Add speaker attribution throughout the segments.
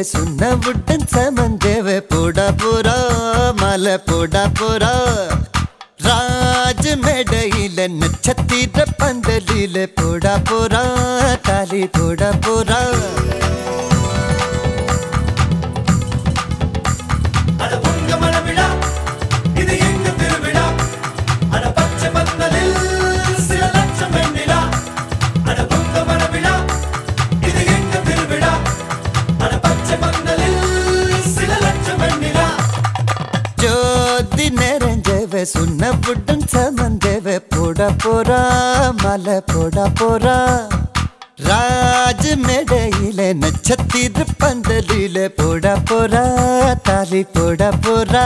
Speaker 1: சுண்ணவுடன் சமந்தேவ போடா போறா மலை போடா போறா ராஜ மேடையில நட்சத்திர பந்தலில போடா போறா தாலி போடா போறா
Speaker 2: அட பொங்க மனவிழா இது எங்க திருவிழா அட பச்சை பந்தலில் சில லட்சம் வெண்ணிலா அட பொங்க மனவிழா இது எங்க திருவிழா அட பச்சை பந்தலில் சில லட்சம் வெண்ணிலா
Speaker 1: ஜோதி நிறைஞ்சவ சுண்ணவுடன் சமந்தேவ போடா போறா மலை போடா போறா ராஜ மேடையில நட்சத்திர பந்தலில போடா போறா தாலி போடா போறா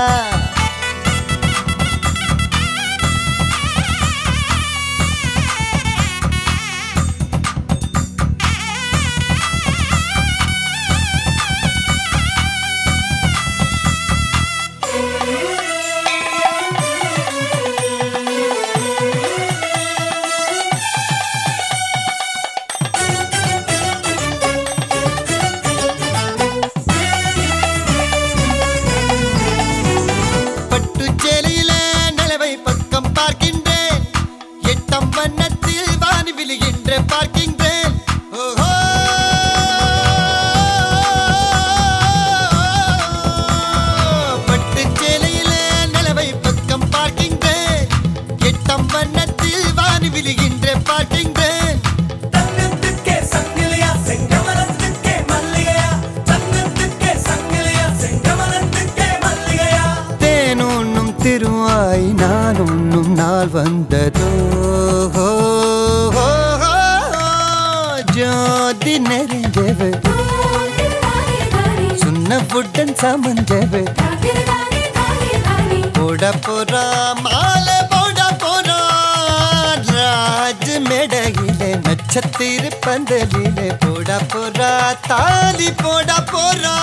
Speaker 1: பட்டுச்சேலையில நிலவை பக்கம் பார்க்கின்றேன் எட்டம் வண்ணத்தில் வானி விழுகின்ற பார்க்கின்றேன் ஓஹோ பட்டுச்சேலையில நிலவை பக்கம் பார்க்கின்றேன் எட்டம் வண்ணத்தில் வானி விழுகின்ற பார்க்கின்றேன்
Speaker 2: தங்கத்துக்கே சங்கிலியா செங்கமலத்துக்கே மல்லிகையா தங்கத்துக்கே சங்கிலியா செங்கமலத்துக்கே மல்லிகையா
Speaker 1: தேனுண்ணும் திருவாய் நான் உண்ணும் நாள் வந்ததோ ஹோ, ஹோ, ஹோ. ஜோதி நெறிஞ்சவு சுண்ணவுடன் சமஞ்சவு போட போறா மாலை போட போறா ராஜ மேடையிலே நட்சத்திர பந்தலிலே போட போறா தாலி போட போறா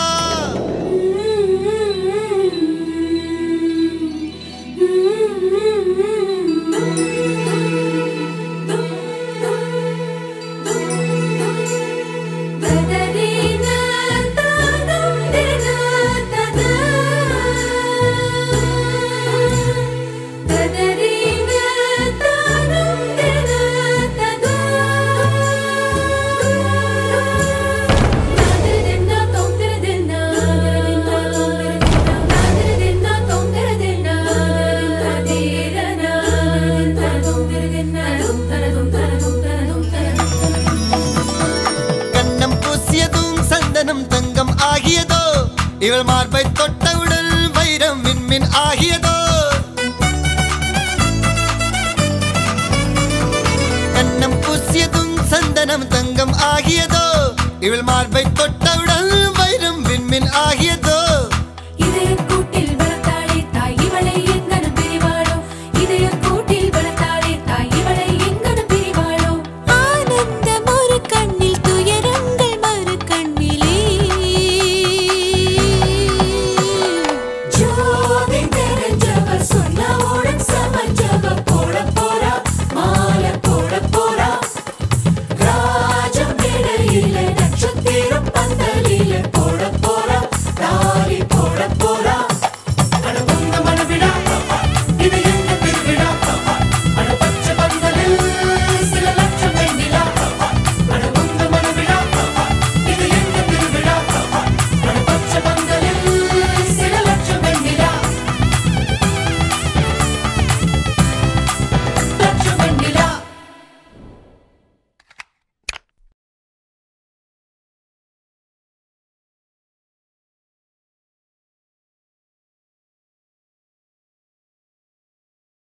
Speaker 1: கண்ணம் பூசியதும் சந்தனம் தங்கம் ஆகியதோ இவள் மார்பை தொட்டவுடன் வைரம் மின்மின் ஆகியதோ கண்ணம் பூசியதும் சந்தனம் தங்கம் ஆகியதோ இவள் மார்பை தொட்டவுடன்